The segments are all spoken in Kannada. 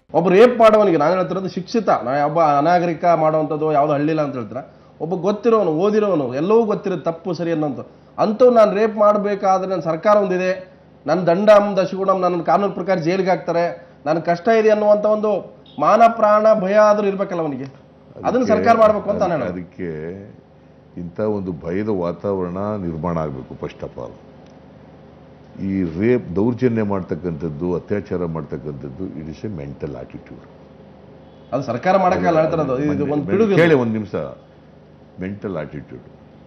ಒಬ್ಬ ರೇಪ್ ಮಾಡೋವನಿಗೆ ನಾನು ಹೇಳ್ತಿರೋದು ಶಿಕ್ಷಿತ ನಾ ಒಬ್ಬ ಅನಾಗರಿಕ ಮಾಡುವಂಥದ್ದು ಯಾವ್ದು ಹಳ್ಳಿಲ್ಲ ಅಂತ ಹೇಳ್ತಾರೆ ಒಬ್ಬ ಗೊತ್ತಿರೋನು ಓದಿರೋನು ಎಲ್ಲವೂ ಗೊತ್ತಿರೋದು ತಪ್ಪು ಸರಿ ಅನ್ನೋಂಥ ಅಂಥವು ನಾನು ರೇಪ್ ಮಾಡಬೇಕಾದ್ರೆ ನನ್ನ ಸರ್ಕಾರ ಒಂದಿದೆ ನನ್ನ ದಂಡಂ ದಶಗುಣಂ ನನ್ನ ಕಾನೂನು ಪ್ರಕಾರ ಜೈಲಿಗೆ ಹಾಕ್ತಾರೆ ನನ್ನ ಕಷ್ಟ ಇದೆ ಅನ್ನುವಂಥ ಒಂದು ಮಾನ ಪ್ರಾಣ ಭಯ ಆದ್ರೂ ಇರ್ಬೇಕಲ್ಲ ಅವನಿಗೆ ಅದನ್ನ ಸರ್ಕಾರ ಮಾಡ್ಬೇಕು ಅಂತ ನಾನು ಹೇಳೋದು. ಅದಕ್ಕೆ ಇಂಥ ಒಂದು ಭಯದ ವಾತಾವರಣ ನಿರ್ಮಾಣ ಆಗಬೇಕು ಫಸ್ಟ್ ಆಫ್ ಆಲ್ ಈ ರೇಪ್ ದೌರ್ಜನ್ಯ ಮಾಡ್ತಕ್ಕಂಥದ್ದು ಅತ್ಯಾಚಾರ ಮಾಡ್ತಕ್ಕಂಥದ್ದು it is a mental attitude ಅದು ಸರ್ಕಾರ ಮಾಡಕ್ಕಲ್ಲ ಹೇಳ್ತಿರೋದು ಇದು ಒಂದು ಪಿಡುಗು ಕೇಳಿ ಒಂದು ನಿಮಿಷ ಮೆಂಟಲ್ ಆಟಿಟ್ಯೂಡ್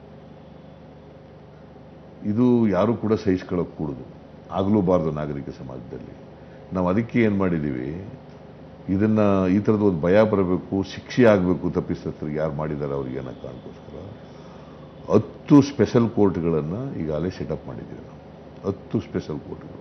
ಇದು ಯಾರು ಕೂಡ ಸಹಿಸ್ಕೊಳ್ಳೋಕೆ ಕೂಡುದು ಆಗಲೂಬಾರ್ದು ನಾಗರಿಕ ಸಮಾಜದಲ್ಲಿ ನಾವು ಅದಕ್ಕೆ ಏನು ಮಾಡಿದ್ದೀವಿ ಇದನ್ನ ಈ ಥರದ ಒಂದು ಭಯ ಬರಬೇಕು ಶಿಕ್ಷೆ ಆಗಬೇಕು ತಪ್ಪಿಸ್ತರಿಗೆ ಯಾರು ಮಾಡಿದ್ದಾರೆ ಅವ್ರಿಗೆ ಅನ್ನೋ ಕಾರಣಕ್ಕೋಸ್ಕರ ಹತ್ತು ಸ್ಪೆಷಲ್ ಕೋರ್ಟ್ಗಳನ್ನು ಈಗಾಗಲೇ ಸೆಟಪ್ ಮಾಡಿದ್ದೀವಿ ನಾವು ಹತ್ತು ಸ್ಪೆಷಲ್ ಕೋರ್ಟ್ಗಳು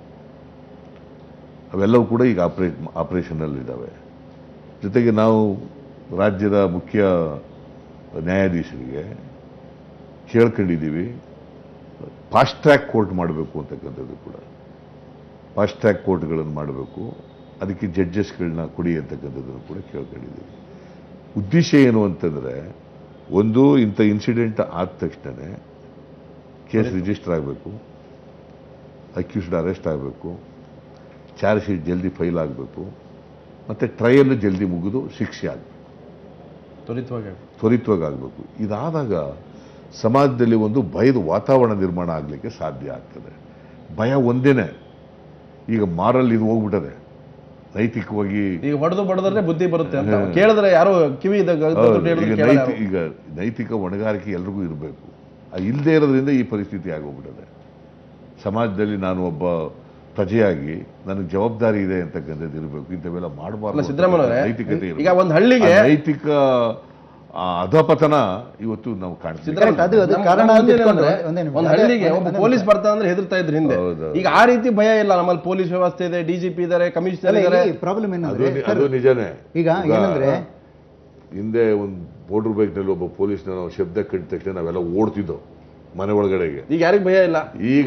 ಅವೆಲ್ಲವೂ ಕೂಡ ಈಗ ಆಪರೇಟ್ ಆಪರೇಷನಲ್ಲಿದ್ದಾವೆ ಜೊತೆಗೆ ನಾವು ರಾಜ್ಯದ ಮುಖ್ಯ ನ್ಯಾಯಾಧೀಶರಿಗೆ ಕೇಳ್ಕೊಂಡಿದ್ದೀವಿ ಫಾಸ್ಟ್ ಟ್ರ್ಯಾಕ್ ಕೋರ್ಟ್ ಮಾಡಬೇಕು ಅಂತಕ್ಕಂಥದ್ದು ಕೂಡ ಫಾಸ್ಟ್ ಟ್ರ್ಯಾಕ್ ಕೋರ್ಟ್ಗಳನ್ನು ಮಾಡಬೇಕು ಅದಕ್ಕೆ ಜಡ್ಜಸ್ಗಳನ್ನ ಕೊಡಿ ಅಂತಕ್ಕಂಥದ್ದನ್ನು ಕೂಡ ಕೇಳ್ಕೊಂಡಿದ್ದೀವಿ ಉದ್ದೇಶ ಏನು ಅಂತಂದರೆ ಒಂದು ಇಂಥ ಇನ್ಸಿಡೆಂಟ್ ಆದ ತಕ್ಷಣವೇ ಕೇಸ್ ರಿಜಿಸ್ಟರ್ ಆಗಬೇಕು ಅಕ್ಯೂಸ್ಡ್ ಅರೆಸ್ಟ್ ಆಗಬೇಕು ಚಾರ್ಜ್ ಶೀಟ್ ಜಲ್ದಿ ಫೈಲ್ ಆಗಬೇಕು ಮತ್ತು ಟ್ರಯಲ್ ಜಲ್ದಿ ಮುಗಿದು ಶಿಕ್ಷೆ ಆಗಬೇಕು ತ್ವರಿತವಾಗಿ ತ್ವರಿತವಾಗಿ ಆಗಬೇಕು ಇದಾದಾಗ ಸಮಾಜದಲ್ಲಿ ಒಂದು ಭಯದ ವಾತಾವರಣ ನಿರ್ಮಾಣ ಆಗಲಿಕ್ಕೆ ಸಾಧ್ಯ ಆಗ್ತದೆ ಭಯ ಒಂದೇನೆ ಈಗ ಮಾರಲ್ ಇದು ಹೋಗ್ಬಿಟ್ಟದೆ ನೈತಿಕವಾಗಿ ಈಗ ಹೊಡೆದು ಬಡದ್ರೆ ಬುದ್ಧಿ ಬರುತ್ತೆ ಅಂತ ಕೇಳಿದ್ರೆ ಯಾರು ಕಿವಿ ಇದ್ದಾಗ ಹೌದು, ದುಡ್ಡು ಹೇಳಿದ್ರೆ ಈಗ ಕೇಳಲ್ಲ ನೈತಿ ಯಾರು. ಈಗ ನೈತಿಕ ಹೊಣೆಗಾರಿಕೆ ಎಲ್ರಿಗೂ ಇರಬೇಕು ಇಲ್ಲದೆ ಇರೋದ್ರಿಂದ ಈ ಪರಿಸ್ಥಿತಿ ಆಗೋಗ್ಬಿಟ್ಟದೆ ಸಮಾಜದಲ್ಲಿ ನಾನು ಒಬ್ಬ ಪ್ರಜೆಯಾಗಿ ನನಗೆ ಜವಾಬ್ದಾರಿ ಇದೆ ಅಂತಕ್ಕಂಥದ್ದು ಇರಬೇಕು ಇಂಥವೆಲ್ಲ ಅಲ್ಲ ಮಾಡಬಾರ್ದು ಸಿದ್ದರಾಮಯ್ಯನವರೇ ನೈತಿಕತೆ ಈಗ ಇರ್ಬೇಕು. ಒಂದ್ ಹಳ್ಳಿಗೆ ಆ ನೈತಿಕ ಆ ಅಧಪತನ ಇವತ್ತು ನಾವು ಕಾಣ್ತೀವಿ ಸಿದ್ದರಾಮಯ್ಯ ಅದು- ಅದು ನಮ್ಮ- ಕಾರಣ ನಮ್ಮ ಅಂತ ಮುಂದೆ ಇಟ್ಕೊಂಡು ಏನಂದ್ರೆ, ಒಂದೇ ನಿಮಿಷ. ಒಂದ್ ಅದೇ- ಹಳ್ಳಿಗೆ ಒಬ್ಬ ಒಂದೇ ಪೊಲೀಸ್ ಬರ್ತಾ ಅಂದ್ರೆ ಹೆದರ್ತಾ ಇದ್ರು ಹಿಂದೆ ಹೌದು. ಈಗ ಆ ರೀತಿ ಭಯ ಇಲ್ಲ ನಮ್ಮಲ್ಲಿ ಪೊಲೀಸ್ ವ್ಯವಸ್ಥೆ ಇದೆ ಡಿಜಿಪಿ ಇದಾರೆ ಕಮಿಷನರ್ ಇದಾರೆ ಪ್ರಾಬ್ಲಮ್ ಅದು ಏನಂದ್ರೆ ನಿ- ಅದು ನಿಜನೇ ಈಗ ಏನಂದ್ರೆ ಹಿಂದೆ ಒಂದು ಮೋಟರ್ ಬೈಕ್ನಲ್ಲಿ ಒಬ್ಬ ಪೊಲೀಸ್ನ ನಾವು ಶಬ್ದ ಕಟ್ಟಿದ ತಕ್ಷಣ ನಾವೆಲ್ಲ ಓಡ್ತಿದ್ದೋ ಮನೆ ಒಳಗಡೆಗೆ ಈಗ ಯಾರಿಗ್ ಭಯ ಇಲ್ಲ ಈಗ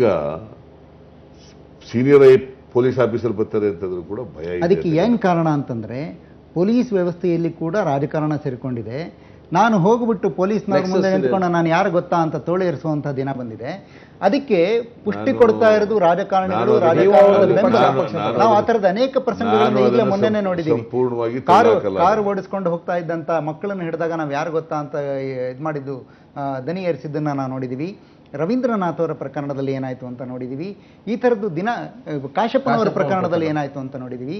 ಸೀನಿಯರ್ ಐ ಪೊಲೀಸ್ ಆಫೀಸರ್ ಬರ್ತಾರೆ ಅಂತಂದ್ರೂ ಕೂಡ ಭಯ ಇದೆ ಅದಕ್ಕೆ ಅಂತ. ಏನ್ ಕಾರಣ ಅಂತಂದ್ರೆ ಪೊಲೀಸ್ ವ್ಯವಸ್ಥೆಯಲ್ಲಿ ಕೂಡ ರಾಜಕಾರಣ ಸೇರಿಕೊಂಡಿದೆ ನಾನು ಹೋಗ್ಬಿಟ್ಟು ಪೊಲೀಸ್ನವ್ರ Nexus ಮುಂದೆ ಇದೆ. ನಿಂತ್ಕೊಂಡು ನಾನು ಯಾರು ಗೊತ್ತಾ ಅಂತ ತೋಳೇರಿಸುವಂತ ದಿನ ಬಂದಿದೆ ಅದಕ್ಕೆ ಪುಷ್ಟಿ ನಾನು- ಕೊಡ್ತಾ ಇರೋದು ರಾಜಕಾರಣಿಗಳು ನಾನು ಅದಕ್ಕೆ- ರಾಜಕಾರಣದ ನಾನು- ಬೆಂಬಲ. ನಾನು- ನಾವು ಆ ಥರದ ಅನೇಕ ನಾನು ಪ್ರಸಂಗಗಳನ್ನು ಈಗಲೇ ಅದನ್ನು ಮೊನ್ನೆನೆ ಸಂ- ನೋಡಿದ್ದೀವಿ ಸಂಪೂರ್ಣವಾಗಿ ಕಾರು ತೆಗೆದುಹಾಕಲ್ಲ. ಕಾರು ಓಡಿಸ್ಕೊಂಡು ಹೋಗ್ತಾ ಇದ್ದಂತ ಮಕ್ಕಳನ್ನು ಹಿಡಿದಾಗ ನಾವು ಯಾರು ಗೊತ್ತಾ ಅಂತ ಇದು ಮಾಡಿದ್ದು ಆ, ದನಿ ಏರಿಸಿದ್ದನ್ನ ನಾವು ನೋಡಿದ್ದೀವಿ ರವೀಂದ್ರನಾಥ್ ಅವರ ಪ್ರಕರಣದಲ್ಲಿ ಏನಾಯ್ತು ಅಂತ ನೋಡಿದ್ದೀವಿ ಈ ಥರದ್ದು ದಿನ ಆ, ಕಾಶಪ್ಪನವರ ಪ್ರಕರಣದಲ್ಲಿ ಏನಾಯ್ತು ಅಂತ ನೋಡಿದ್ದೀವಿ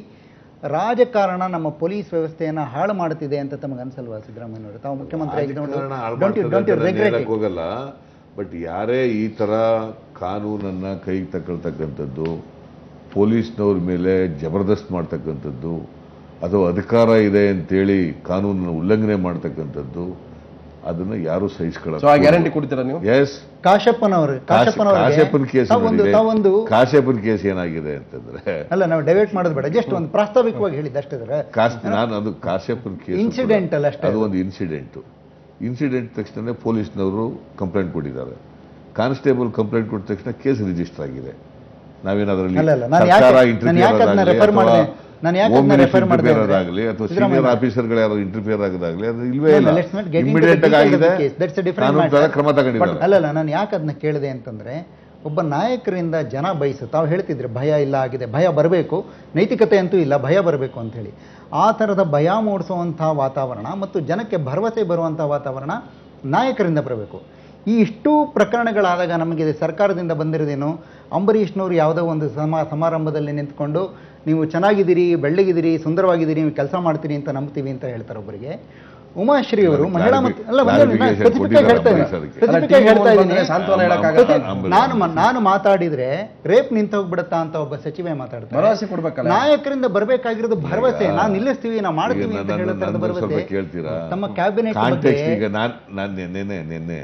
ರಾಜಕಾರಣ ನಮ್ಮ ಪೊಲೀಸ್ ವ್ಯವಸ್ಥೆಯನ್ನ ಹಾಳು ಮಾಡುತ್ತಿದೆ ಅಂತ ತಮಗೆ ಅನ್ಸಲ್ವಾ ಸಿದ್ದರಾಮಯ್ಯನವರು ತಾವು ಮುಖ್ಯಮಂತ್ರಿ ರಾಜಕಾರಣ ಹಾಳು ಡೋಂಟ್ ಯು ಮಾಡ್ತದೆ ಡೋಂಟ್ ಯು ಅಂತ ನಾನು ರಿಗ್ರೆಟ್ ಹೇಳಕ್ ಹೋಗಲ್ಲ ಬಟ್ ಯಾರೇ ಈ ತರ ಕಾನೂನನ್ನ ಕೈಗೆ ತಗೊಳ್ತಕ್ಕಂಥದ್ದು ಪೊಲೀಸ್ನವ್ರ ಮೇಲೆ ಜಬರ್ದಸ್ತ್ ಮಾಡ್ತಕ್ಕಂಥದ್ದು ಅಥವಾ ಅಧಿಕಾರ ಇದೆ ಅಂತೇಳಿ ಕಾನೂನನ್ನು ಉಲ್ಲಂಘನೆ ಮಾಡ್ತಕ್ಕಂಥದ್ದು ಅದನ್ನ ಯಾರು ಸೊ ಆ ಸಹಿಸ್ಕೊಳ್ಳ ಗ್ಯಾರಂಟಿ ಕೊಡ್ತೀರಾ ನೀವು ಎಸ್ ಕಾಶಪ್ಪನವರು ಕಾಶಪ್ಪನ ಕೇಸ್ ತಾವೊಂದು ತಾವೊಂದು ಕಾಶಪ್ಪನ ಕೇಸ್ ಏನಾಗಿದೆ ಅಂತಂದ್ರೆ ಅಲ್ಲ ನಾವು ಡೈವರ್ಟ್ ಮಾಡೋದು ಬೇಡ ಜಸ್ಟ್ ಒಂದು ಪ್ರಾಸ್ತಾವಿಕವಾಗಿ ಹೇಳಿದ್ದು ಅಷ್ಟೇ ಕಾಶ್ ನಾನು ಅದು ಕಾಶ್ಯಪನ ಕೇಸ್ Incidental ಅಷ್ಟೇ ಅದು ಒಂದು ಇನ್ಸಿಡೆಂಟು ಇನ್ಸಿಡೆಂಟ್ ತಕ್ಷಣ ಪೊಲೀಸ್ನವರು ಕಂಪ್ಲೇಂಟ್ ಕೊಟ್ಟಿದ್ದಾರೆ ಕಾನ್ಸ್ಟೇಬಲ್ ಕಂಪ್ಲೇಂಟ್ ಕೊಟ್ಟ ತಕ್ಷಣ ಕೇಸ್ ರಿಜಿಸ್ಟರ್ ಆಗಿದೆ ನಾವೇನಾದ್ರಲ್ಲಿ ಅಲ್ಲ, ಅಲ್ಲ, ನಾನು ಯಾಕೆ- ಸರ್ಕಾರ ನಾನು ಯಾಕೆ ಅದನ್ನ refer ಮಾಡಿದೆ? ನಾನು ಯಾಕೆ ಅದನ್ನ refer ಮಾಡಿದೆ ಅಂದ್ರೆ- ಆಗಲಿ ಅಥವಾ ಸಿದ್ದರಾಮಯ್ಯ ಸೀನಿಯರ್ ಆಫೀಸರ್ಗಳು ಯಾರು ಇಂಟರ್ಫಿಯರ್ ಆಗೋದಾಗ್ಲಿ ಅದು ಇಲ್ವೇ No, ಇಲ್ಲ no, let's not get into the immediate details of ಆಗಿದೆ the case. That's a different ಕಾನೂನು matter. ತರ ಕ್ರಮ But ತಗೊಂಡಿದ್ದಾರೆ ಅಲ್ಲಲ್ಲ ನಾನು ಯಾಕೆ ಅದನ್ನ ಕೇಳಿದೆ ಅಂತಂದ್ರೆ ಒಬ್ಬ ನಾಯಕರಿಂದ ಜನ ಬಯಸು ತಾವು ಹೇಳ್ತಿದ್ರೆ ಭಯ ಇಲ್ಲ ಆಗಿದೆ ಭಯ ಬರಬೇಕು ನೈತಿಕತೆ ಅಂತೂ ಇಲ್ಲ ಭಯ ಬರಬೇಕು ಅಂತ ಹೇಳಿ ಆ ಥರದ ಭಯ ಮೂಡಿಸುವಂತಹ ವಾತಾವರಣ ಮತ್ತು ಜನಕ್ಕೆ ಭರವಸೆ ಬರುವಂಥ ವಾತಾವರಣ ನಾಯಕರಿಂದ ಬರಬೇಕು ಈ ಇಷ್ಟೂ ಪ್ರಕರಣಗಳಾದಾಗ ನಮಗೆ ಇದು ಸರ್ಕಾರದಿಂದ ಬಂದಿರೋದೇನು ಅಂಬರೀಷ್ನವರು ಯಾವುದೋ ಒಂದು ಸಮ ಸಮಾರಂಭದಲ್ಲಿ ನಿಂತ್ಕೊಂಡು ನೀವು ಚೆನ್ನಾಗಿದ್ದೀರಿ ಬೆಳ್ಳಗಿದ್ದೀರಿ ಸುಂದರವಾಗಿದ್ದೀರಿ ನೀವು ಕೆಲಸ ಮಾಡ್ತೀರಿ ಅಂತ ನಂಬ್ತೀವಿ ಅಂತ ಹೇಳ್ತಾರೆ ಒಬ್ಬರಿಗೆ ಉಮಾಶ್ರೀ ಅವರು ಮಹಿಳಾ ಮತ್ತು ಅಲ್ಲ ಒಂದೇ ನಿಮಿಷ, Clarification specific ಆಗಿ ಹೇಳ್ತಾ ಇದ್ದೀನಿ. ಕೊಟ್ಟಿದ್ದಾರೆ specific ಅಲ್ಲ, ಆಗಿ TV ಹೇಳ್ತಾ ಮುಂದೆ ಇದ್ದೀನಿ. ಸಾಂತ್ವನ ಹೇಳಕ್ಕಾಗಲ್ಲ. ಪ್ರತಿ- ನಾನು ಮ- ನಾನು ಮಾತಾಡಿದ್ರೆ ರೇಪ್ ನಿಂತು ಹೋಗ್ಬಿಡುತ್ತಾ ಅಂತ ಒಬ್ಬ ಸಚಿವೆ ಮಾತಾಡ್ತಾರೆ ಭರವಸೆ ಕೊಡ್ಬೇಕಲ್ಲ ನಾಯಕರಿಂದ ಬರಬೇಕಾಗಿರೋದು ಭರವಸೆ ಈಗ- ನಾವು ನಿಲ್ಲಿಸ್ತೀವಿ ನಾವು ಈಗ ಮಾಡ್ತೀವಿ ಅಂತ ನನ್ನ- ಹೇಳೋ ಥರದ ನನ್ನದು ಸ್ವಲ್ಪ ಭರವಸೆ ಕೇಳ್ತೀರಾ ತಮ್ಮ ಕ್ಯಾಬಿನೆಟ್ ಕಾಂಟೆಕ್ಸ್ಟ್ ಈಗ ನಾನು ನಾನು ನಿನ್ನೆ ನಿನ್ನೆ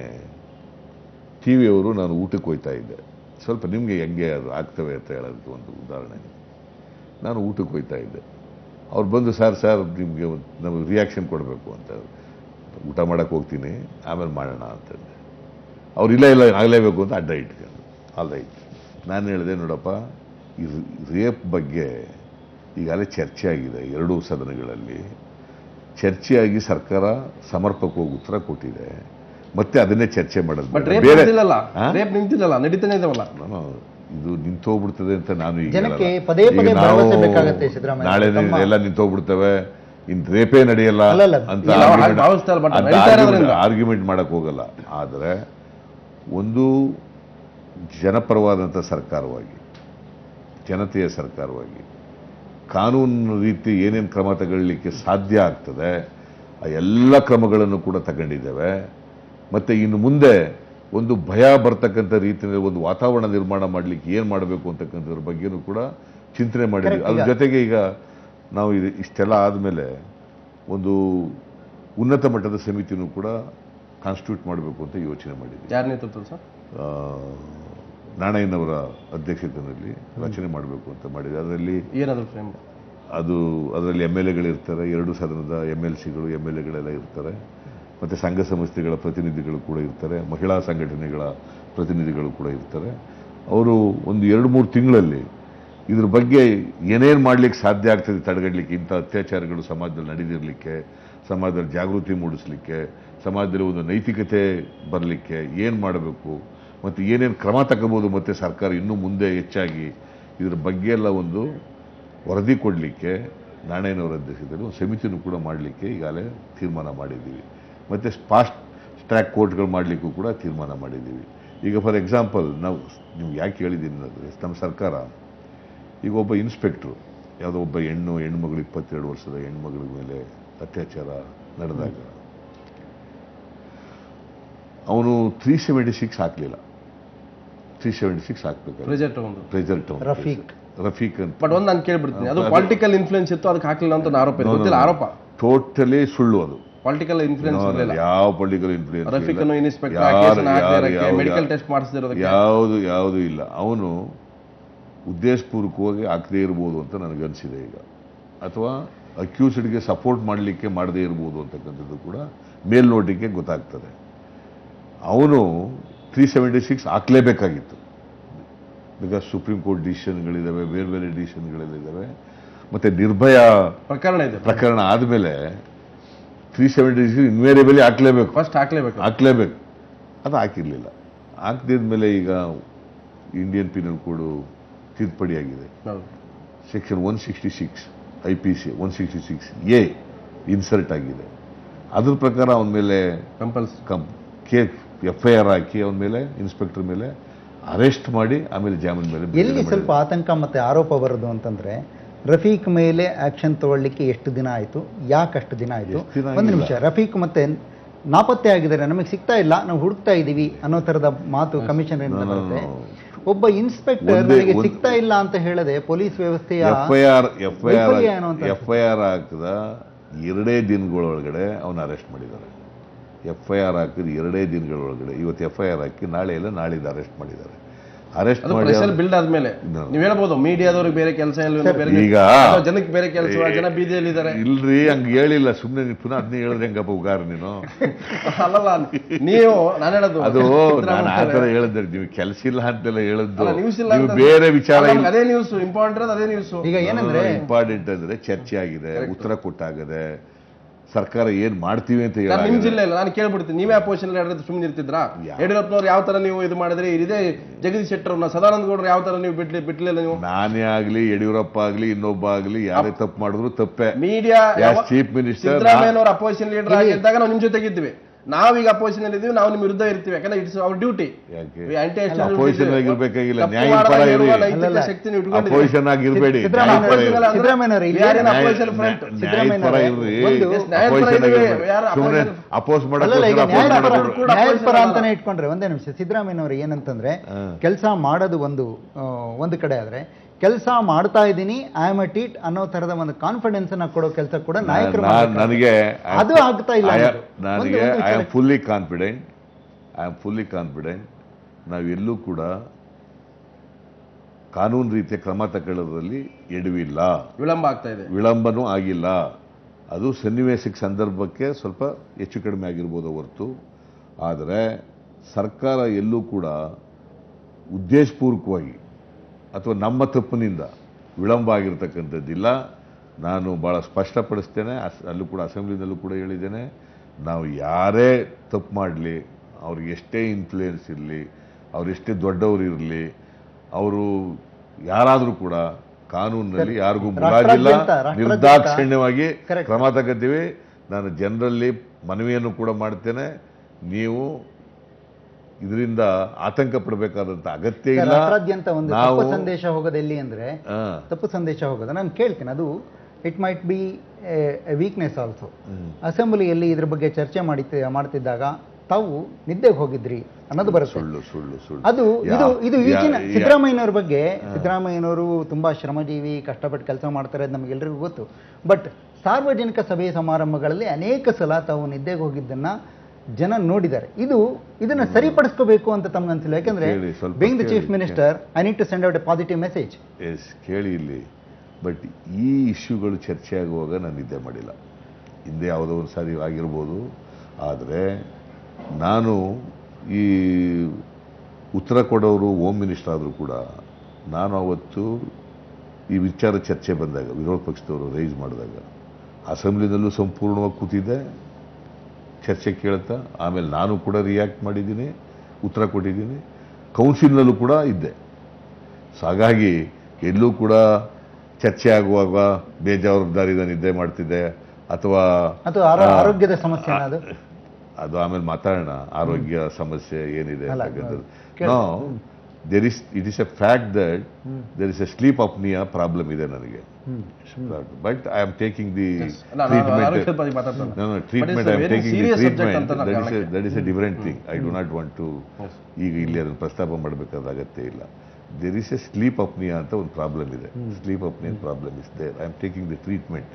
ಟಿ ವಿಯವರು ನಾನು ಊಟಕ್ಕೆ ಹೋಯ್ತಾ ಇದ್ದೆ ಸ್ವಲ್ಪ ನಿಮಗೆ ಹೆಂಗೆ ಅದು ಆಗ್ತವೆ ಅಂತ ಹೇಳೋದಕ್ಕೆ ಒಂದು ಉದಾಹರಣೆ ನಾನು ಊಟಕ್ಕೆ ಹೋಯ್ತಾ ಇದ್ದೆ ಅವ್ರು ಬಂದು ಸರ್ ಸರ್ ನಿಮಗೆ ನಮಗೆ ರಿಯಾಕ್ಷನ್ ಕೊಡಬೇಕು ಅಂತ ಊಟ ಮಾಡಕ್ಕೆ ಹೋಗ್ತೀನಿ ಆಮೇಲೆ ಮಾಡೋಣ ಅಂತಂದೆ ಅವ್ರು ಇಲ್ಲ ಇಲ್ಲ ಆಗಲೇಬೇಕು ಅಂತ ಅಡ್ಡ ಇಟ್ಕೊಂಡು ಆಲ್ ರೈಟ್ ನಾನು ಹೇಳಿದೆ ನೋಡಪ್ಪ ಈ ರೇಪ್ ಬಗ್ಗೆ ಈಗಾಗಲೇ ಚರ್ಚೆ ಆಗಿದೆ ಎರಡೂ ಸದನಗಳಲ್ಲಿ ಚರ್ಚೆಯಾಗಿ ಸರ್ಕಾರ ಸಮರ್ಪಕವಾಗಿ ಉತ್ತರ ಕೊಟ್ಟಿದೆ ಮತ್ತೆ ಅದನ್ನೇ ಚರ್ಚೆ ಮಾಡೋದು ಬಟ್ ಬೇಡ. ರೇಪ್ ಬೇರೆ ನಿಂತಿಲ್ಲಲ್ಲ ಆ? ರೇಪ್ ನಿಂತಿಲ್ಲಲ್ಲ ನಡೀತಾನೆ ಇದಾವಲ್ಲ ನಾನು ಇದು ನಿಂತೋಗ್ಬಿಡ್ತದೆ ಅಂತ ನಾನು ಈಗ ಜನಕ್ಕೆ ಹೇಳಲ್ಲ. ಪದೇ ಈಗ ಪದೇ ನಾವು ಭರವಸೆ ಬೇಕಾಗತ್ತೆ ಸಿದ್ದರಾಮಯ್ಯ. ನಾಳೆ ತಮ್ಮ- ಎಲ್ಲ ನಿಂತೋಗ್ಬಿಡ್ತವೆ ಇನ್ ರೇಪೇ ನಡೆಯಲ್ಲ ಅಲ್ಲಲ್ಲ, ಅಂತ ಈಗ ನಾವು ಹಾಗೆ ಭಾವಿಸ್ತಾ ಇಲ್ಲ, but ನಡೀತಾ ಇರೋದ್ರಿಂದ. ಆರ್ಗ್ಯುಮೆಂಟ್ ಮಾಡಕ್ ಹೋಗಲ್ಲ ಆದರೆ ಒಂದು ಜನಪರವಾದಂಥ ಸರ್ಕಾರವಾಗಿ ಜನತೆಯ ಸರ್ಕಾರವಾಗಿ ಕಾನೂನು ರೀತಿ ಏನೇನು ಕ್ರಮ ತಗೊಳ್ಳಿಕ್ಕೆ ಸಾಧ್ಯ ಆಗ್ತದೆ ಆ ಎಲ್ಲ ಕ್ರಮಗಳನ್ನು ಕೂಡ ತಗೊಂಡಿದ್ದೇವೆ ಮತ್ತೆ ಇನ್ನು ಮುಂದೆ ಒಂದು ಭಯ ಬರ್ತಕ್ಕಂಥ ರೀತಿಯಲ್ಲಿ ಒಂದು ವಾತಾವರಣ ನಿರ್ಮಾಣ ಮಾಡಲಿಕ್ಕೆ ಏನು ಮಾಡಬೇಕು ಅಂತಕ್ಕಂಥದ್ರ ಬಗ್ಗೆನೂ ಕೂಡ ಚಿಂತನೆ ಮಾಡಿದ್ವಿ Correct, ಅದ್ರ ಈಗ- ಜೊತೆಗೆ ಈಗ ನಾವು ಇದು ಇಷ್ಟೆಲ್ಲ ಆದಮೇಲೆ ಒಂದು ಉನ್ನತ ಮಟ್ಟದ ಸಮಿತಿನೂ ಕೂಡ ಕಾನ್ಸ್ಟಿಟ್ಯೂಟ್ ಮಾಡಬೇಕು ಅಂತ ಯೋಚನೆ ಮಾಡಿದ್ವಿ ಯಾರ ನೇತೃತ್ವ ಸರ್ ಆ, ನಾಣಯ್ಯನವರ ಅಧ್ಯಕ್ಷತೆಯಲ್ಲಿ ರಚನೆ ಮಾಡಬೇಕು ಅಂತ ಮಾಡಿದೆ ಅದರಲ್ಲಿ ಏನದು ಫ್ರೇಮ್ ಅದು ಅದರಲ್ಲಿ ಎಮ್ ಎಲ್ ಎಗಳಿರ್ತಾರೆ ಎರಡು ಸದನದ ಎಮ್ ಎಲ್ ಸಿಗಳು ಎಮ್ ಎಲ್ ಎಗಳೆಲ್ಲ ಇರ್ತಾರೆ ಮತ್ತು ಸಂಘ ಸಂಸ್ಥೆಗಳ ಪ್ರತಿನಿಧಿಗಳು ಕೂಡ ಇರ್ತಾರೆ ಮಹಿಳಾ ಸಂಘಟನೆಗಳ ಪ್ರತಿನಿಧಿಗಳು ಕೂಡ ಇರ್ತಾರೆ ಅವರು ಒಂದು ಎರಡು ಮೂರು ತಿಂಗಳಲ್ಲಿ ಇದ್ರ ಬಗ್ಗೆ ಏನೇನು ಮಾಡ್ಲಿಕ್ಕೆ ಸಾಧ್ಯ ಆಗ್ತದೆ ತಡೆಗಟ್ಟಲಿಕ್ಕೆ ಇಂಥ ಅತ್ಯಾಚಾರಗಳು ಸಮಾಜದಲ್ಲಿ ನಡೆದಿರಲಿಕ್ಕೆ ಸಮಾಜದಲ್ಲಿ ಜಾಗೃತಿ ಮೂಡಿಸಲಿಕ್ಕೆ ಸಮಾಜದಲ್ಲಿ ಒಂದು ನೈತಿಕತೆ ಬರಲಿಕ್ಕೆ ಏನು ಮಾಡಬೇಕು ಮತ್ತು ಏನೇನು ಕ್ರಮ ತಗೋಬೋದು ಮತ್ತು ಸರ್ಕಾರ ಇನ್ನೂ ಮುಂದೆ ಹೆಚ್ಚಾಗಿ ಇದ್ರ ಬಗ್ಗೆ ಎಲ್ಲ ಒಂದು ವರದಿ ಕೊಡಲಿಕ್ಕೆ ನಾಣಯ್ಯನವರ ಅಧ್ಯಕ್ಷತೆಯಲ್ಲಿ ಒಂದು ಸಮಿತಿನೂ ಕೂಡ ಮಾಡಲಿಕ್ಕೆ ಈಗಾಗಲೇ ತೀರ್ಮಾನ ಮಾಡಿದ್ದೀವಿ ಮತ್ತು ಫಾಸ್ಟ್ ಟ್ರ್ಯಾಕ್ ಕೋರ್ಟ್ಗಳು ಮಾಡಲಿಕ್ಕೂ ಕೂಡ ತೀರ್ಮಾನ ಮಾಡಿದ್ದೀವಿ ಈಗ ಫಾರ್ ಎಕ್ಸಾಂಪಲ್ ನಾವು ನಿಮ್ಗೆ ಯಾಕೆ ಹೇಳಿದ್ದೀನಿ ಅಂದರೆ ನಮ್ಮ ಸರ್ಕಾರ ಈಗ ಒಬ್ಬ ಇನ್ಸ್ಪೆಕ್ಟ್ರು ಯಾವುದೋ ಒಬ್ಬ ಹೆಣ್ಣು ಹೆಣ್ಮಗಳು ಇಪ್ಪತ್ತೆರಡು ವರ್ಷದ ಹೆಣ್ಮಗಳ ಮೇಲೆ ಅತ್ಯಾಚಾರ ನಡೆದಾಗ ಅವನು ತ್ರೀ ಸೆವೆಂಟಿ ಸಿಕ್ಸ್ ಹಾಕಲಿಲ್ಲ ತ್ರೀ ಸೆವೆಂಟಿ ಸಿಕ್ಸ್ ಹಾಕ್ಬೇಕು ಪ್ರೆಜೆಂಟ್ ಒಂದು ಪ್ರೆಸರ್ ರಫೀಕ್. ರಫೀಕ್ ಅಂತ ಬಟ್ ಒಂದು ನಾನು ಕೇಳ್ಬಿಡ್ತೀನಿ ಅದು ಅದು- ಪೊಲಿಟಿಕಲ್ ಇನ್ಫ್ಲೂಯೆನ್ಸ್ ಇತ್ತು ಅದಕ್ಕೆ ಹಾಕ್ಲಿಲ್ಲ ಅಂತ ಒಂದು ಆರೋಪ ಇದೆ No, no, ಗೊತ್ತಿಲ್ಲ no. ಆರೋಪ ಟೋಟಲಿ ಸುಳ್ಳು ಅದು ಪೊಲಿಟಿಕಲ್ ಇನ್ಫ್ಲೂಯೆನ್ಸ್ ಇರಲಿಲ್ಲ ಯಾವ ಪೊಲಿಟಿಕಲ್ ಇನ್ಫ್ಲೂಯೆನ್ಸ್ ರಫೀಕನ್ನು ಇನ್ಸ್ಪೆಕ್ಟರ್ ಮೆಡಿಕಲ್ ಟೆಸ್ಟ್ ಮಾಡಿಸ್ದಿರೋದಕ್ಕೆ ಯಾವುದು ಯಾವುದು ಇಲ್ಲ ಅವನು ಉದ್ದೇಶಪೂರ್ವಕವಾಗಿ ಹಾಕದೇ ಇರ್ಬೋದು ಅಂತ ನನಗನ್ಸಿದೆ ಈಗ ಅಥವಾ ಅಕ್ಯೂಸ್ಡ್ಗೆ ಸಪೋರ್ಟ್ ಮಾಡಲಿಕ್ಕೆ ಮಾಡದೇ ಇರ್ಬೋದು ಅಂತಕ್ಕಂಥದ್ದು ಕೂಡ ಮೇಲ್ನೋಟಕ್ಕೆ ಗೊತ್ತಾಗ್ತದೆ ಅವನು ತ್ರೀ ಸೆವೆಂಟಿ ಸಿಕ್ಸ್ ಹಾಕ್ಲೇಬೇಕಾಗಿತ್ತು ಬಿಕಾಸ್ ಸುಪ್ರೀಂ ಕೋರ್ಟ್ ಡಿಸಿಷನ್ಗಳಿದ್ದಾವೆ ಬೇರೆ ಬೇರೆ ಡಿಸಿಷನ್ಗಳೆಲ್ಲ ಇದ್ದಾವೆ ಮತ್ತು ನಿರ್ಭಯ ಪ್ರಕರಣ ಇದೆ ಪ್ರಕರಣ ಆದಮೇಲೆ ತ್ರೀ ಸೆವೆಂಟಿ ಸಿಕ್ಸ್ ಇನ್ವೇರಿಯಬಲಿ ಹಾಕ್ಲೇಬೇಕು ಫಸ್ಟ್ ಹಾಕ್ಲೇಬೇಕು ಹಾಕ್ಲೇಬೇಕು ಅದು ಹಾಕಿರಲಿಲ್ಲ ಹಾಕ್ದಿದ್ಮೇಲೆ ಈಗ ಇಂಡಿಯನ್ ಪೀನಲ್ ಕೋಡು ತಿದ್ದುಪಡಿಯಾಗಿದೆ ಹೌದು section one sixty six I P C one sixty six A insert ಆಗಿದೆ ಅದ್ರ ಪ್ರಕಾರ ಅವನ ಮೇಲೆ ಕಂಪಲ್ಸ್ ಕಂ ಕೆ ಎಫ್ ಐ ಆರ್ ಹಾಕಿ ಅವನ ಮೇಲೆ ಇನ್ಸ್ಪೆಕ್ಟರ್ ಮೇಲೆ ಅರೆಸ್ಟ್ ಮಾಡಿ ಆಮೇಲೆ ಜಾಮೀನ್ ಮೇಲೆ ಬಿಡುಗಡೆ ಎಲ್ಲಿ ಸ್ವಲ್ಪ ಮಾಡಿದ್ದಾರೆ. ಆತಂಕ ಮತ್ತೆ ಆರೋಪ ಬರೋದು ಅಂತಂದ್ರೆ ರಫೀಕ್ ಮೇಲೆ ಆಕ್ಷನ್ ತಗೊಳ್ಳಿಕ್ಕೆ ಎಷ್ಟು ದಿನ ಆಯ್ತು ಯಾಕೆ ಅಷ್ಟು ದಿನ ಆಯ್ತು ಎಷ್ಟು ದಿನ ಒಂದು ಆಗಿಲ್ಲ. ನಿಮಿಷ ರಫೀಕ್ ಮತ್ತೆ ನಾಪತ್ತೆ ಆಗಿದ್ದಾರೆ ನಮಗೆ ಸಿಗ್ತಾ ಇಲ್ಲ ನಾವು ಹುಡುಕ್ತಾ ಇದ್ದೀವಿ ಅನ್ನೋ ತರದ ಮಾತು ಕಮಿಷನರ್ ಇಂದ No, no, ಬರುತ್ತೆ no. ಒಬ್ಬ ಇನ್ಸ್ಪೆಕ್ಟರ್ ಒಂದೇ- ನನಗೆ ಒಂದ್- ಸಿಗ್ತಾ ಇಲ್ಲ ಅಂತ ಹೇಳದೆ ಪೊಲೀಸ್ ವ್ಯವಸ್ಥೆಯ F I R F I R ವೈಫಲ್ಯ ಏನು ಅಂತ ಎಫ್ ಐ ಆರ್ ಹಾಕಿದ ಎರಡೇ ದಿನಗಳೊಳಗಡೆ ಅವನ ಅರೆಸ್ಟ್ ಮಾಡಿದ್ದಾರೆ ಎಫ್ ಐ ಆರ್ ಹಾಕಿದ ಎರಡೇ ದಿನಗಳೊಳಗಡೆ ಇವತ್ತು ಎಫ್ ಐ ಆರ್ ಹಾಕಿ ನಾಳೆ ಎಲ್ಲ ನಾಳಿದ್ದು ಅರೆಸ್ಟ್ ಮಾಡಿದ್ದಾರೆ ಅರೆಸ್ಟ್ ಅದು ಮಾಡಿ ಪ್ರೆಷರ್ ಅವ್ನು- ಬಿಲ್ಡ್ ಆದ್ಮೇಲೆ No. ನೀವ್ ಹೇಳ್ಬೋದು ಮೀಡಿಯಾದವ್ರಿಗೆ ಬೇರೆ ಕೆಲಸ ಇಲ್ಲ ಬೇರೆ ಈಗ- ಅಥವಾ ಜನಕ್ಕೆ ಬೇರೆ ಕೆಲಸ ಜನ ಬೀದಿಯಲ್ಲಿ ಇದ್ದಾರೆ ಇಲ್ರಿ ಹಂಗ ಹೇಳಿಲ್ಲ ಸುಮ್ಮನೆ ನೀನು ಪುನಃ ಅದನ್ನೇ ಹೇಳಿದ್ರೆ ಹೆಂಗಪ್ಪ ಉಗಾರ ನೀನು ಅಲ್ಲಲ್ಲ ನೀವು ನಾನು ಹೇಳೋದು ಅದು ಸಿದ್ದರಾಮಯ್ಯ ನಾನು ಆ ಥರ ಅವರೇ, ಹೇಳಿದ್ರೆ ನೀವು ಕೆಲಸ ಇಲ್ಲ ಅಂತೆಲ್ಲ ಹೇಳಿದ್ದು ಅಲ್ಲ, news ಇಲ್ಲ ನೀವು ಅಂತ- ಬೇರೆ ವಿಚಾರ ಅಲ್ಲ, ನಮ್ಗೆ ಅದೇ ನ್ಯೂಸ್ ಇಂಪಾರ್ಟೆಂಟ್ ಅದೇ ನ್ಯೂಸ್ ಈಗ ಏನಂದ್ರೆ ಇಂಪಾರ್ಟೆಂಟ್ ಅಂದ್ರೆ ಚರ್ಚೆ ಆಗಿದೆ ಉತ್ತರ ಕೊಟ್ಟಾಗದೆ ಸರ್ಕಾರ ಏನ್ ಮಾಡ್ತೀವಿ ಅಂತ ನಾನು ನಿಮ್ ಹೇಳಾಗಿದೆ. ಜಿಲ್ಲೆ ಇಲ್ಲ ನಾನು ಕೇಳ್ಬಿಡ್ತೀನಿ ನೀವೇ ಅಪೋಸಿಷನ್ ಹೇಳಿದ್ರೆ ಸುಮ್ಮನೆ ಇರ್ತಿದ್ರಾ ಯಾ- ಯಡಿಯೂರಪ್ಪನವ್ರು ಯಾವ ತರ ನೀವು ಇದು ಮಾಡಿದ್ರಿ ಇದೇ ಜಗದೀಶ್ ಶೆಟ್ಟರ್ ಸದಾನಂದ ಗೌಡ್ರು ಯಾವ ತರ ನೀವು ಬಿಡ್ಲಿ ಬಿಡ್ಲಿಲ್ಲ ನೀವು ನಾನೇ ಆಗ್ಲಿ ಯಡಿಯೂರಪ್ಪ ಆಗ್ಲಿ ಇನ್ನೊಬ್ಬ ಆಗ್ಲಿ ಯಾರೇ ತಪ್ಪು ಮಾಡಿದ್ರು ತಪ್ಪೆ ಮೀಡಿಯಾ ಯಾಸ್ ಚೀಫ್ ಮಿನಿಸ್ಟರ್ ಸಿದ್ದರಾಮಯ್ಯನವರು ಅಪೋಸಿಷನ್ ಲೀಡರ್ ಆಗಿದ್ದಾಗ ನಾವು ನಿಮ್ ಜೊತೆಗಿದ್ವಿ ನಾವೀಗ ಅಪೋಸಿಷನ್ ಅಲ್ಲಿ ಇದೀವಿ ನಾವು ನಿಮ್ ವಿರುದ್ಧ ಇರ್ತೀವಿ ಯಾಕಂದ್ರೆ ಇಟ್ಸ್ ಅವರ್ ಡ್ಯೂಟಿ ಯಾಕೆ ಆಂಟಿ ಅಪೋಸಿಷನ್ ಆಗಿರ್ಬೇಕಾಗಿಲ್ಲ ನ್ಯಾಯ ಪರ ಇರಿ ಅಲ್ಲಲ್ಲ. ಶಕ್ತಿನ ಇಟ್ಕೊಂಡಿದ್ದೀವಿ ಅಪೋಸಿಷನ್ ಆಗಿರ್ಬೇಡಿ ಸಿದ್ದರಾಮಯ್ಯ ನ್ಯಾಯ ಪರ ಇರಿ. ಅಂದ್ರೆ ಸಿದ್ದರಾಮಯ್ಯನವರು ಇಲ್ಲಿ we are in ನ್ಯಾಯ- opposition front. ನ್ಯಾಯ ಪರ ಇರ್ರಿ ಒಂದು- Yes, ನ್ಯಾಯ ಪರ Opposition ಇದ್ದೀವಿ. ಆಗಿರ್ಬೇಡಿ. ಯಾರು ಸುಮ್ನೆ opposition- ಅಪೋಸ್ ಅಲ್ಲಲ್ಲ ಈಗ ಮಾಡಕ್ಕೆ ನ್ಯಾಯದ ಪರ ಕೂಡ ನ್ಯಾಯದ ಪರ opposition ಅಂತಾನೆ ಅಲ್ಲ. ಇಟ್ಕೊಂಡ್ರೆ ಒಂದೇ ನಿಮಿಷ ಸಿದ್ದರಾಮಯ್ಯನವರು ಏನಂತಂದ್ರೆ ಹಾ. ಕೆಲಸ ಮಾಡೋದು ಒಂದು ಆ, ಒಂದು ಕಡೆ ಆದ್ರೆ ಕೆಲಸ ಮಾಡ್ತಾ ಇದ್ದೀನಿ ಐ ಆಮ್ ಅಟ್ ಇಟ್ ಅನ್ನೋ ತರದ ಒಂದು ಕಾನ್ಫಿಡೆನ್ಸ್ ಅನ್ನ ಕೊಡೋ ಕೆಲಸ ಕೂಡ ನಾಯಕರು ನಾನ್- ಮಾಡ್ಬೇಕು. ನನಗೆ ಅದು ಆಗ್ತಾ ಇಲ್ಲ I am- ಅನ್ನೋದು. ನನಗೆ ಒಂದು- ಒಂದು ಐ ಆಮ್ ವಿಚಾರ- fully confident I am fully confident ನಾವೆಲ್ಲೂ ಕೂಡ ಕಾನೂನು ರೀತಿಯ ಕ್ರಮ ತಗೊಳ್ಳೋದ್ರಲ್ಲಿ ಎಡವಿಲ್ಲ ವಿಳಂಬ ಆಗ್ತಾ ಇದೆ ವಿಳಂಬನೂ ಆಗಿಲ್ಲ ಅದು ಸನ್ನಿವೇಶಕ್ಕೆ ಸಂದರ್ಭಕ್ಕೆ ಸ್ವಲ್ಪ ಹೆಚ್ಚು ಕಡಿಮೆ ಆಗಿರ್ಬೋದು ಹೊರತು ಆದರೆ ಸರ್ಕಾರ ಎಲ್ಲೂ ಕೂಡ ಉದ್ದೇಶಪೂರ್ವಕವಾಗಿ ಅಥವಾ ನಮ್ಮ ತಪ್ಪಿನಿಂದ ವಿಳಂಬ ಆಗಿರ್ತಕ್ಕಂಥದ್ದಿಲ್ಲ ನಾನು ಭಾಳ ಸ್ಪಷ್ಟಪಡಿಸ್ತೇನೆ ಅಸ್- ಅಲ್ಲೂ ಕೂಡ ಅಸೆಂಬ್ಲಿನಲ್ಲೂ ಕೂಡ ಹೇಳಿದ್ದೇನೆ ನಾವು ಯಾರೇ ತಪ್ಪು ಮಾಡಲಿ ಅವ್ರಿಗೆ ಎಷ್ಟೇ ಇನ್ಫ್ಲೂಯೆನ್ಸ್ ಇರಲಿ ಅವ್ರು ಎಷ್ಟೇ ದೊಡ್ಡವರು ಇರಲಿ ಅವರು ಯಾರಾದರೂ ಕೂಡ ಕಾನೂನಿನಲ್ಲಿ ಯಾರಿಗೂ ಮುಲಾಜಿಲ್ಲ ರಾಷ್ಟ್ರಾದ್ಯಂತ- ರಾಷ್ಟ್ರಾದ್ಯಂತ- ನಿರ್ದಾಕ್ಷಿಣ್ಯವಾಗಿ Correct. ಕ್ರಮ ತಗೋತೀವಿ ನಾನು ಜನರಲ್ಲಿ ಮನವಿಯನ್ನು ಕೂಡ ಮಾಡ್ತೇನೆ ನೀವು ಇದರಿಂದ ಆತಂಕ ಪಡಬೇಕಾದಂತ ಅಗತ್ಯ ಇಲ್ಲ ರಾಷ್ಟ್ರಾದ್ಯಂತ ಒಂದು ನಾವು ತಪ್ಪು ಸಂದೇಶ ಹೋಗೋದು ಎಲ್ಲಿ ಅಂದ್ರೆ ಆ, ತಪ್ಪು ಸಂದೇಶ ಹೋಗೋದು ನಾನು ಕೇಳ್ತೀನಿ ಅದು it might be a weakness also hmm. ಅಸೆಂಬ್ಲಿಯಲ್ಲಿ ಇದ್ರ ಬಗ್ಗೆ ಚರ್ಚೆ ಮಾಡಿ ಮಾಡ್ತಿದ್ದಾಗ ತಾವು ನಿದ್ದೆಗೆ ಹೋಗಿದ್ರಿ ಅನ್ನೋದು ಬರುತ್ತೆ ಸುಳ್ಳು ಸುಳ್ಳು ಸುಳ್ಳು ಅದು ಯಾ- ಇದು ಇದು ಯಾ- ಈಗಿನ ಯಾ- ಸಿದ್ದರಾಮಯ್ಯನವ್ರ ಬಗ್ಗೆ ಸಿದ್ದರಾಮಯ್ಯನವರು ತುಂಬಾ ಶ್ರಮಜೀವಿ ಕಷ್ಟಪಟ್ಟು ಕೆಲಸ ಮಾಡ್ತಾರೆ ಅದು ನಮಗೆಲ್ಲರಿಗೂ ಗೊತ್ತು ಬಟ್ ಸಾರ್ವಜನಿಕ ಸಭೆ ಸಮಾರಂಭಗಳಲ್ಲಿ ಅನೇಕ ಸಲ ತಾವು ನಿದ್ದೆಗೆ ಹೋಗಿದ್ದನ್ನ ಜನ ನೋಡಿದ್ದಾರೆ ಇದು ಇದನ್ನ ಸರಿಪಡಿಸ್ಕೋಬೇಕು ಅಂತ ತಮ್ಗೆ ಅನ್ಸಿಲ್ಲ ಯಾಕಂದ್ರೆ ಕೇಳಿ, ಸ್ವಲ್ಪ ಬಿಂಗ್ ದ ಚೀಫ್ ಕೇಳಿ. Minister I need to send out a positive message as ಕೇಳಿ ಇಲ್ಲಿ ಬಟ್ ಈ ಇಶ್ಯೂಗಳು ಚರ್ಚೆ ಆಗುವಾಗ ನಾನು ನಿದ್ದೆ ಮಾಡಿಲ್ಲ ಹಿಂದೆ ಯಾವುದೋ ಒಂದು ಸಾರಿ ಆಗಿರ್ಬೋದು ಆದರೆ ನಾನು ಈ ಉತ್ತರ ಕೊಡೋರು ಹೋಮ್ ಮಿನಿಸ್ಟರ್ ಆದರೂ ಕೂಡ ನಾನು ಅವತ್ತು ಈ ವಿಚಾರ ಚರ್ಚೆ ಬಂದಾಗ ವಿರೋಧ ಪಕ್ಷದವರು ರೈಸ್ ಮಾಡಿದಾಗ ಅಸೆಂಬ್ಲಿನಲ್ಲೂ ಸಂಪೂರ್ಣವಾಗಿ ಕೂತಿದ್ದೆ ಚರ್ಚೆ ಕೇಳ್ತಾ ಆಮೇಲೆ ನಾನು ಕೂಡ ರಿಯಾಕ್ಟ್ ಮಾಡಿದ್ದೀನಿ ಉತ್ತರ ಕೊಟ್ಟಿದ್ದೀನಿ ಕೌನ್ಸಿಲ್ನಲ್ಲೂ ಕೂಡ ಇದ್ದೆ ಸೊ ಹಾಗಾಗಿ ಎಲ್ಲೂ ಕೂಡ ಚರ್ಚೆ ಆಗುವಾಗ ಬೇಜವಾಬ್ದಾರಿಯಿಂದ ನಿದ್ದೆ ಮಾಡ್ತಿದ್ದೆ ಅಥವಾ ಅಥವಾ ಆರೋ- ಆ, ಆರೋಗ್ಯದ ಸಮಸ್ಯೆ ಅದು ಅದು ಆಮೇಲೆ ಮಾತಾಡೋಣ ಆರೋಗ್ಯ ಸಮಸ್ಯೆ ಏನಿದೆ ಅಲ್ಲ, ಅಂತಕ್ಕಂಥದ್ದು ಕೇಳಿ. No there is it is a fact that there is a sleep apnoea problem ಇದೆ ನನಗೆ but I am taking the ನಾನು ಆರೋಗ್ಯದ ಬಗ್ಗೆ ಮಾತಾಡ್ತಾನೆ No, no, But treatment, it's a I'm very taking the serious subject treatment. ಅಂತ ನಾನು That is a, ಕಾರಣಕ್ಕೆ. that is a different thing. I do not want to ಈಗ ಇಲ್ಲಿ ಅದನ್ನು ಪ್ರಸ್ತಾಪ ಮಾಡಬೇಕಾದ ಅಗತ್ಯ ಇಲ್ಲ there is a sleep apnoea ಅಂತ ಒಂದು ಪ್ರಾಬ್ಲಮ್ ಇದೆ sleep apnoea problem is there I am taking the treatment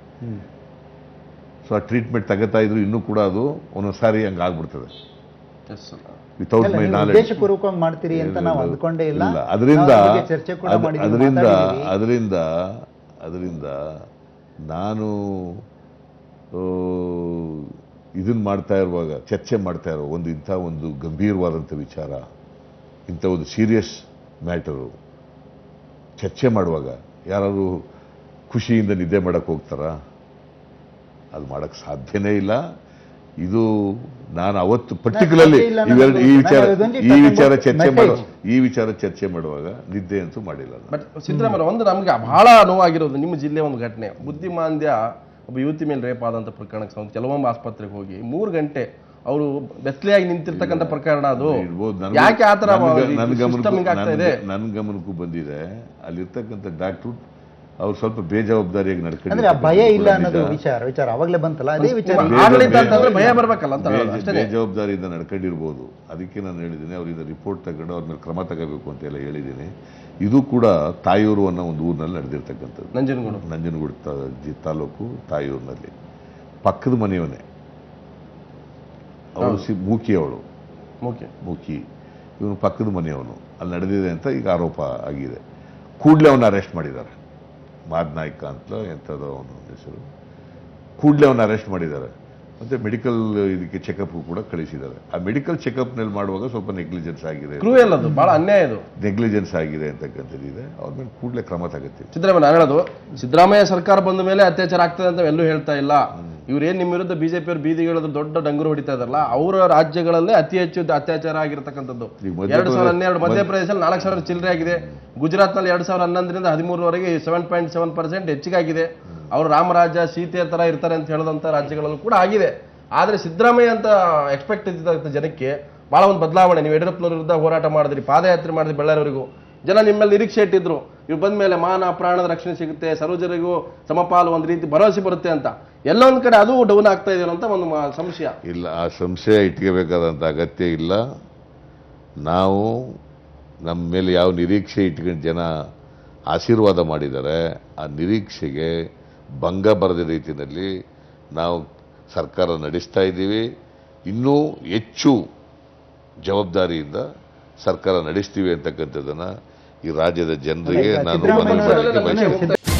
so ಆ ಟ್ರೀಟ್ಮೆಂಟ್ ತಗೋತಾ ಇದ್ರು ಇನ್ನೂ ಕೂಡ ಅದು ಒಂದೊಂದು ಸಾರಿ ಹಂಗೆ ಆಗ್ಬಿಡ್ತದೆ Yes, sir. ವಿತೌಟ್ ಅಲ್ಲ, ಮೈ ನೀವು ನಾಲೆಜ್ ಉದ್ದೇಶಪೂರ್ವಕವಾಗಿ ಮಾಡ್ತೀರಿ ಅಂತ ನಾವು ಅಂದ್ಕೊಂಡೇ ಇಲ್ಲ ಅದರಿಂದ ನಾವು ಅದ್ರ ಬಗ್ಗೆ ಚರ್ಚೆ ಕೂಡ ಮಾಡಿದ್ದೀವಿ, ಅದರಿಂದ ಮಾತಾಡಿದ್ದೀವಿ. ಅದರಿಂದ ಅದರಿಂದ ನಾನು ಇದನ್ನ ಮಾಡ್ತಾ ಇರುವಾಗ ಚರ್ಚೆ ಮಾಡ್ತಾ ಇರೋ ಒಂದು ಇಂಥ ಒಂದು ಗಂಭೀರವಾದಂಥ ವಿಚಾರ ಇಂಥ ಒಂದು ಸೀರಿಯಸ್ ಮ್ಯಾಟರು ಚರ್ಚೆ ಮಾಡುವಾಗ ಯಾರಾದ್ರು ಖುಷಿಯಿಂದ ನಿದ್ದೆ ಮಾಡಕ್ಕೆ ಹೋಗ್ತಾರಾ ಅದು ಮಾಡಕ್ಕೆ ಸಾಧ್ಯನೇ ಇಲ್ಲ ಇದು ನಾನು ಅವತ್ತು ಪರ್ಟಿಕ್ಯುಲರ್ಲಿ ಸಾಧ್ಯ ಇಲ್ಲ ಇವೆರಡು ಈ ನಾನು ವಿಚಾರ ಅದೊಂದು ಈ ವಿಚಾರ message. ಚರ್ಚೆ ಮಾಡೋ ಈ ವಿಚಾರ ಚರ್ಚೆ ಮಾಡುವಾಗ ನಿದ್ದೆ ಅಂತೂ ಮಾಡಿಲ್ಲ ನಾನು. ಬಟ್ ಸಿದ್ದರಾಮಯ್ಯ ಒಂದು ನಮ್ಗೆ ಬಹಳ ನೋವಾಗಿರೋದು ನಿಮ್ಮ ಜಿಲ್ಲೆ ಒಂದು ಘಟನೆ ಬುದ್ಧಿಮಾಂದ್ಯ ಒಬ್ಬ ಯುವತಿ ಮೇಲೆ ರೇಪ್ ಆದಂತ ಪ್ರಕರಣಕ್ಕೆ ಸಂಬಂಧ ಕೆಲವೊಮ್ಮೆ ಆಸ್ಪತ್ರೆಗೆ ಹೋಗಿ ಮೂರು ಗಂಟೆ ಅವರು ಬೆಸ್ಲೆಯಾಗಿ ನಿಂತಿರ್ತಕ್ಕಂಥ ಪ್ರಕರಣ ಅದು ಇರ್ಬೋದು ನನಗೂ- ಯಾಕೆ ಆ ತರ ನನ್ಗ- ಈ ನನ್ system ಗಮನಕ್ಕೂ ಹಿಂಗಾಗ್ತಾ ಇದೆ ನನ್- ನನ್ ಗಮನಕ್ಕೂ ಬಂದಿದೆ ಅಲ್ಲಿರ್ತಕ್ಕಂಥ ಡಾಕ್ಟ್ರು ಅವ್ರು ಸ್ವಲ್ಪ ಬೇಜವಾಬ್ದಾರಿಯಾಗಿ ಅಂದ್ರೆ ಆ ಭಯ ಇಲ್ಲ ಅನ್ನೋದು ನಡ್ಕೊಂಡಿದ್ದಾರೆ ವಿಚಾರ ವಿಚಾರ ಅವಾಗಲೇ ಬಂತಲ್ಲ ಅದೇ ವಿಚಾರ ನಿಮ್ಮ ಆಡಳಿತ ಅಂತಂದ್ರೆ ಭಯ ಬರ್ಬೇಕಲ್ಲ ಅಂತ ಹೇಳೋದು ಬೇಜ- ಅಷ್ಟೇ ಬೇಜವಾಬ್ದಾರಿಯಿಂದ ನಡ್ಕೊಂಡಿರ್ಬೋದು ಅದಕ್ಕೆ ನಾನು ಹೇಳಿದ್ದೀನಿ ಅವರಿಂದ ರಿಪೋರ್ಟ್ ತಗೊಂಡು ಅವ್ರ ಮೇಲೆ ಕ್ರಮ ತಗೋಬೇಕು ಅಂತ ಎಲ್ಲ ಹೇಳಿದ್ದೀನಿ ಇದು ಕೂಡ ತಾಯೂರು ಅನ್ನೋ ಒಂದು ಊರಿನಲ್ಲಿ ನಡೆದಿರ್ತಕ್ಕಂಥದ್ದು ನಂಜನಗೂಡು ನಂಜನಗೂಡು ತಾ- ಜಿ- ತಾಲೂಕು ತಾಯೂರಿನಲ್ಲಿ ಪಕ್ಕದ ಮನೆಯವನೇ ಅವಳು ಸಿ ಮೂಕಿ ಅವಳು ಓಕೆ ಮೂಕಿ ಇವನು ಪಕ್ಕದ ಮನೆಯವನು ಅಲ್ಲಿ ನಡೆದಿದೆ ಅಂತ ಈಗ ಆರೋಪ ಆಗಿದೆ ಕೂಡಲೇ ಅವನ್ನ ಅರೆಸ್ಟ್ ಮಾಡಿದ್ದಾರೆ ಮಾದ್ನಾಯ್ಕ ಅಂತ ಎಂಥದೋ ಅವನ ಹೆಸರು ಕೂಡಲೇ ಅವನ್ನ ಅರೆಸ್ಟ್ ಮಾಡಿದ್ದಾರೆ ಮತ್ತೆ ಮೆಡಿಕಲ್ ಇದಕ್ಕೆ ಚೆಕಪ್ ಕೂಡ ಕಳಿಸಿದ್ದಾರೆ ಆ ಮೆಡಿಕಲ್ ಚೆಕಪ್ನಲ್ಲಿ ಮಾಡುವಾಗ ಸ್ವಲ್ಪ ನೆಗ್ಲಿಜೆನ್ಸ್ ಆಗಿದೆ ಕ್ರೂಯಲ್ ಅದು ಬಹಳ ಅನ್ಯಾಯ ಇದು ನೆಗ್ಲಿಜೆನ್ಸ್ ಆಗಿದೆ ಅಂತಕ್ಕಂಥದ್ದಿದೆ ಅವ್ರ ಮೇಲೆ ಕೂಡಲೇ ಕ್ರಮ ತಗೋತೀವಿ ಸಿದ್ದರಾಮಯ್ಯ ನಾನು ಹೇಳೋದು ಸಿದ್ದರಾಮಯ್ಯ ಸರ್ಕಾರ ಬಂದ ಮೇಲೆ ಅತ್ಯಾಚಾರ ಆಗ್ತದೆ ಅಂತ ಎಲ್ಲೂ ಹೇಳ್ತಾ ಇಲ್ಲ ಇವ್ರೇನ್ ನಿಮ್ಮ ವಿರುದ್ಧ ಬಿಜೆಪಿಯವರು ಬೀದಿಗಿಳಿದು ದೊಡ್ಡ ಡಂಗುರು ಹೊಡಿತಾ ಇದಾರಲ್ಲ ಅವರ ರಾಜ್ಯಗಳಲ್ಲೇ ಅತಿ ಹೆಚ್ಚು ಅತ್ಯಾಚಾರ ಆಗಿರತಕ್ಕಂಥದ್ದು ಈಗ ಮಧ್ಯಪ್ರದೇಶ- ಎರಡು ಸಾವಿರ ಹನ್ನೆರಡು ಮಧ್ಯಪ್ರದೇಶದಲ್ಲಿ ನಾಲ್ಕು ಸಾವಿರ ಚಿಲ್ಲರೆ ಆಗಿದೆ ಗುಜರಾತ್ನಲ್ಲಿ ಎರಡು ಸಾವಿರ ಹನ್ನೊಂದರಿಂದ ಹದಿಮೂರವರೆಗೆ ಸೆವೆನ್ ಪಾಯಿಂಟ್ ಸೆವೆನ್ ಪರ್ಸೆಂಟ್ ಹೆಚ್ಚಿಗಾಗಿದೆ ಅವರು ರಾಮರಾಜ್ಯ ಸೀತೆ ತರ ಇರ್ತಾರೆ ಅಂತ ಹೇಳದಂತ ರಾಜ್ಯಗಳಲ್ಲೂ ಕೂಡ ಆಗಿದೆ ಆದ್ರೆ ಸಿದ್ದರಾಮಯ್ಯ ಅಂತ ಎಕ್ಸ್ಪೆಕ್ಟ್ ಇದ್ದಂಥ ಜನಕ್ಕೆ ಬಹಳ ಒಂದು ಬದಲಾವಣೆ ನೀವು ಯಡಿಯೂರಪ್ಪನವ್ರ ವಿರುದ್ಧ ಹೋರಾಟ ಮಾಡಿದ್ರಿ ಪಾದಯಾತ್ರೆ ಮಾಡಿದ್ರಿ ಬಳ್ಳಾರಿವರೆಗೂ ಜನ ನಿಮ್ಮಲ್ಲಿ ನಿರೀಕ್ಷೆ ಇಟ್ಟಿದ್ರು ಇವ್ರು ಬಂದ ಮೇಲೆ ಮಾನ ಪ್ರಾಣದ ರಕ್ಷಣೆ ಸಿಗುತ್ತೆ ಸರ್ವಜರಿಗೂ ಸಮಪಾಲು ಒಂದು ರೀತಿ ಭರವಸೆ ಬರುತ್ತೆ ಅಂತ ಎಲ್ಲ ಒಂದ್ ಕಡೆ ಅದು ಡೌನ್ ಆಗ್ತಾ ಇದೆ ಅಂತ ಒಂದು ಮ- ಸಂಶಯ ಇಲ್ಲ ಆ ಸಂಶಯ ಇಟ್ಕೋಬೇಕಾದಂಥ ಅಗತ್ಯ ಇಲ್ಲ ನಾವು ನಮ್ಮ ಮೇಲೆ ಯಾವ ನಿರೀಕ್ಷೆ ಇಟ್ಕೊಂಡು ಜನ ಆಶೀರ್ವಾದ ಮಾಡಿದ್ದಾರೆ ಆ ನಿರೀಕ್ಷೆಗೆ ಭಂಗ ಬರದ ರೀತಿಯಲ್ಲಿ ನಾವು ಸರ್ಕಾರ ನಡೆಸ್ತಾ ಇದ್ದೀವಿ ಇನ್ನೂ ಹೆಚ್ಚು ಜವಾಬ್ದಾರಿಯಿಂದ ಸರ್ಕಾರ ನಡೆಸ್ತೀವಿ ಅಂತಕ್ಕಂಥದ್ದನ್ನು ಈ ರಾಜ್ಯದ ಜನರಿಗೆ ನಾನು ಸಿದ್ದರಾಮಯ್ಯ ಮನವಿ ಮಾಡಲಿಕ್ಕೆ ಅವರ- ಬಯಸ್ತೇನೆ